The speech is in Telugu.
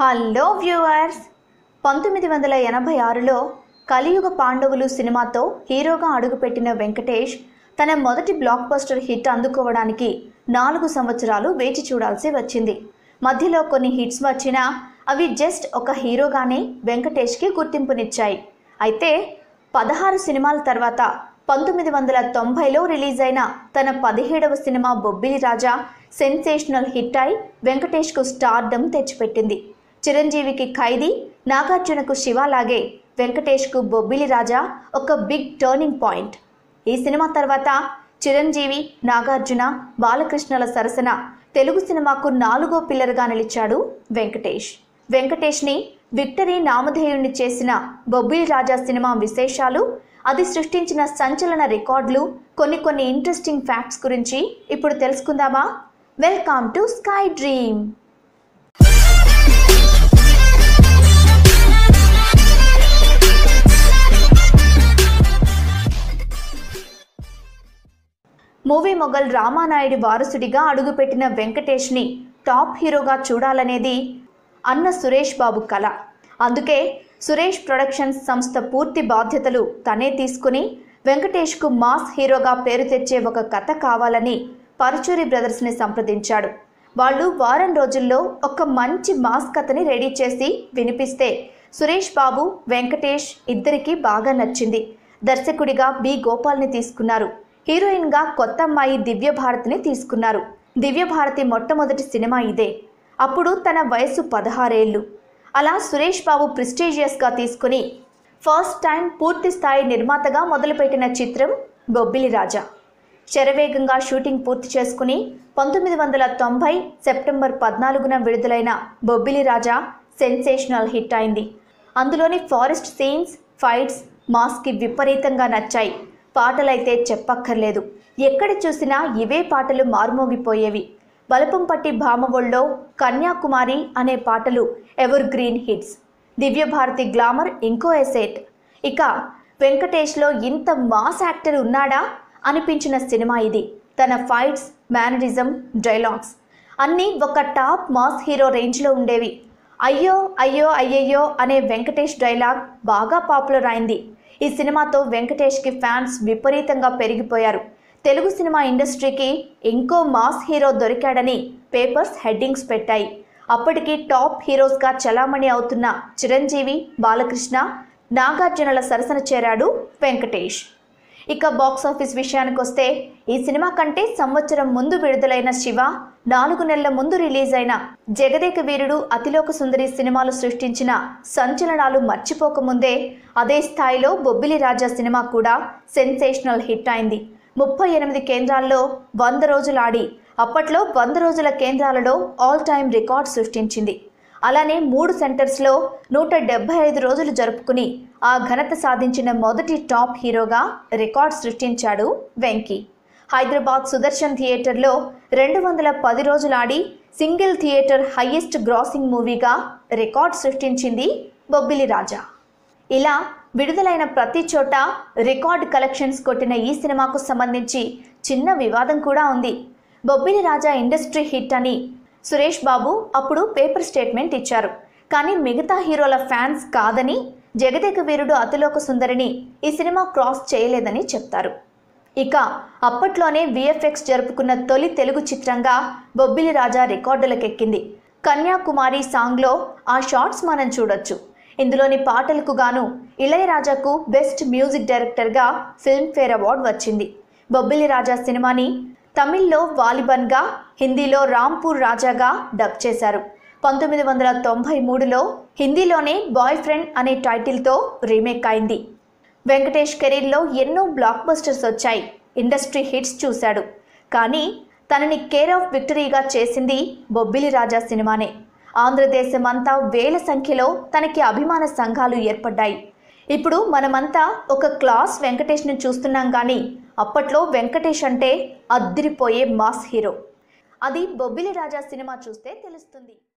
హలో వ్యూవర్స్ పంతొమ్మిది వందల ఎనభై ఆరులో కలియుగ పాండవులు సినిమాతో హీరోగా అడుగుపెట్టిన వెంకటేష్ తన మొదటి బ్లాక్ బస్టర్ హిట్ అందుకోవడానికి నాలుగు సంవత్సరాలు వేచి చూడాల్సి వచ్చింది మధ్యలో కొన్ని హిట్స్ వచ్చినా అవి జస్ట్ ఒక హీరోగానే వెంకటేష్కి గుర్తింపునిచ్చాయి అయితే పదహారు సినిమాల తర్వాత పంతొమ్మిది వందల తొంభైలో రిలీజ్ అయిన తన పదిహేడవ సినిమా బొబ్బిలి రాజా సెన్సేషనల్ హిట్ అయి వెంకటేష్కు స్టార్డమ్ తెచ్చిపెట్టింది చిరంజీవికి ఖైదీ నాగార్జునకు శివలాగే వెంకటేష్కు బొబ్బిలి రాజా ఒక బిగ్ టర్నింగ్ పాయింట్ ఈ సినిమా తర్వాత చిరంజీవి నాగార్జున బాలకృష్ణల సరసన తెలుగు సినిమాకు నాలుగో పిల్లర్గా నిలిచాడు వెంకటేష్ వెంకటేష్ని విక్టరీ నామధేయుణ్ణి చేసిన బొబ్బిలి రాజా సినిమా విశేషాలు అది సృష్టించిన సంచలన రికార్డులు కొన్ని కొన్ని ఇంట్రెస్టింగ్ ఫ్యాక్ట్స్ గురించి ఇప్పుడు తెలుసుకుందామా welcome to sky dream movie mogul రామానాయుడి వారసుడిగా అడుగుపెట్టిన వెంకటేష్ని టాప్ హీరోగా చూడాలనేది అన్న సురేష్ బాబు కళ అందుకే సురేష్ ప్రొడక్షన్స్ సంస్థ పూర్తి బాధ్యతలు తనే తీసుకుని వెంకటేష్కు మాస్ హీరోగా పేరు తెచ్చే ఒక కథ కావాలని పరుచూరి బ్రదర్స్ని సంప్రదించాడు వాళ్ళు వారం రోజుల్లో ఒక మంచి మాస్ కథని రెడీ చేసి వినిపిస్తే సురేష్ బాబు వెంకటేష్ ఇద్దరికీ బాగా నచ్చింది దర్శకుడిగా బి గోపాల్ని తీసుకున్నారు హీరోయిన్గా కొత్త అమ్మాయి దివ్యభారతిని తీసుకున్నారు దివ్యభారతి మొట్టమొదటి సినిమా ఇదే అప్పుడు తన వయసు పదహారేళ్ళు అలా సురేష్ బాబు ప్రిస్టీజియస్గా తీసుకుని ఫస్ట్ టైం పూర్తి స్థాయి నిర్మాతగా మొదలుపెట్టిన చిత్రం బొబ్బిలి రాజా శరవేగంగా షూటింగ్ పూర్తి చేసుకుని పంతొమ్మిది వందల తొంభై సెప్టెంబర్ పద్నాలుగున విడుదలైన బొబ్బిలి రాజా సెన్సేషనల్ హిట్ అయింది అందులోని ఫారెస్ట్ సీన్స్ ఫైట్స్ మాస్కి విపరీతంగా నచ్చాయి పాటలైతే చెప్పక్కర్లేదు ఎక్కడ చూసినా ఇవే పాటలు మార్మోగిపోయేవి బలపంపట్టి భామవొళ్ళో కన్యాకుమారి అనే పాటలు evergreen hits Divyabharati glamour ఇంకో ఎసెట్ ఇక వెంకటేష్లో ఇంత మాస్ యాక్టర్ ఉన్నాడా అనిపించిన సినిమా ఇది తన ఫైట్స్ మేనరిజం డైలాగ్స్ అన్నీ ఒక టాప్ మాస్ హీరో రేంజ్లో ఉండేవి అయ్యో అయ్యో అయ్యయ్యో అనే వెంకటేష్ డైలాగ్ బాగా పాపులర్ అయింది ఈ సినిమాతో వెంకటేష్కి ఫ్యాన్స్ విపరీతంగా పెరిగిపోయారు తెలుగు సినిమా ఇండస్ట్రీకి ఇంకో మాస్ హీరో దొరికాడని పేపర్స్ హెడ్డింగ్స్ పెట్టాయి అప్పటికి టాప్ హీరోస్గా చలామణి అవుతున్న చిరంజీవి బాలకృష్ణ నాగార్జునల సరసన చేరాడు వెంకటేష్ ఇక బాక్స్ ఆఫీస్ విషయానికి వస్తే ఈ సినిమా కంటే సంవత్సరం ముందు విడుదలైన శివ నాలుగు నెలల ముందు రిలీజ్ అయిన జగదేక వీరుడు అతిలోక సుందరి సినిమాలు సృష్టించిన సంచలనాలు మర్చిపోకముందే అదే స్థాయిలో బొబ్బిలి రాజా సినిమా కూడా సెన్సేషనల్ హిట్ అయింది ముప్పై ఎనిమిది కేంద్రాల్లో వంద రోజులు ఆడి అప్పట్లో వంద రోజుల కేంద్రాలలో ఆల్ టైమ్ రికార్డ్ సృష్టించింది అలానే మూడు సెంటర్స్లో నూట డెబ్బై ఐదు రోజులు జరుపుకుని ఆ ఘనత సాధించిన మొదటి టాప్ హీరోగా రికార్డ్ సృష్టించాడు వెంకీ హైదరాబాద్ సుదర్శన్ థియేటర్లో రెండు వందల పది రోజులు ఆడి సింగిల్ థియేటర్ హయ్యెస్ట్ గ్రాసింగ్ మూవీగా రికార్డ్ సృష్టించింది బొబ్బిలి రాజా ఇలా విడుదలైన ప్రతి చోట రికార్డ్ కలెక్షన్స్ కొట్టిన ఈ సినిమాకు సంబంధించి చిన్న వివాదం కూడా ఉంది బొబ్బిలి రాజా ఇండస్ట్రీ హిట్ అని సురేష్ బాబు అప్పుడు పేపర్ స్టేట్మెంట్ ఇచ్చారు కానీ మిగతా హీరోల ఫ్యాన్స్ కాదని జగదేక వీరుడు అతిలోక సుందరిని ఈ సినిమా క్రాస్ చేయలేదని చెప్తారు ఇక అప్పట్లోనే విఎఫ్ఎక్స్ జరుపుకున్న తొలి తెలుగు చిత్రంగా బొబ్బిలి రాజా రికార్డులకెక్కింది కన్యాకుమారి సాంగ్లో ఆ షార్ట్స్ మనం చూడొచ్చు ఇందులోని పాటలకు గాను ఇళయరాజాకు బెస్ట్ మ్యూజిక్ డైరెక్టర్గా ఫిల్మ్ఫేర్ అవార్డు వచ్చింది బొబ్బిలి రాజా సినిమాని తమిళ్లో వాలిబన్గా హిందీలో రాంపూర్ రాజాగా డబ్ చేశారు పంతొమ్మిది వందల తొంభై మూడులో హిందీలోనే బాయ్ ఫ్రెండ్ అనే టైటిల్తో రీమేక్ అయింది వెంకటేష్ కెరీర్లో ఎన్నో బ్లాక్ బస్టర్స్ వచ్చాయి ఇండస్ట్రీ హిట్స్ చూశాడు కానీ తనని కేర్ ఆఫ్ విక్టరీగా చేసింది బొబ్బిలి రాజా సినిమానే ఆంధ్రదేశమంతా వేల సంఖ్యలో తనకి అభిమాన సంఘాలు ఏర్పడ్డాయి ఇప్పుడు మనమంతా ఒక క్లాస్ వెంకటేష్ని చూస్తున్నాం కానీ అప్పట్లో వెంకటేష్ అంటే అద్దిరిపోయే మాస్ హీరో అది బొబ్బిలి రాజా సినిమా చూస్తే తెలుస్తుంది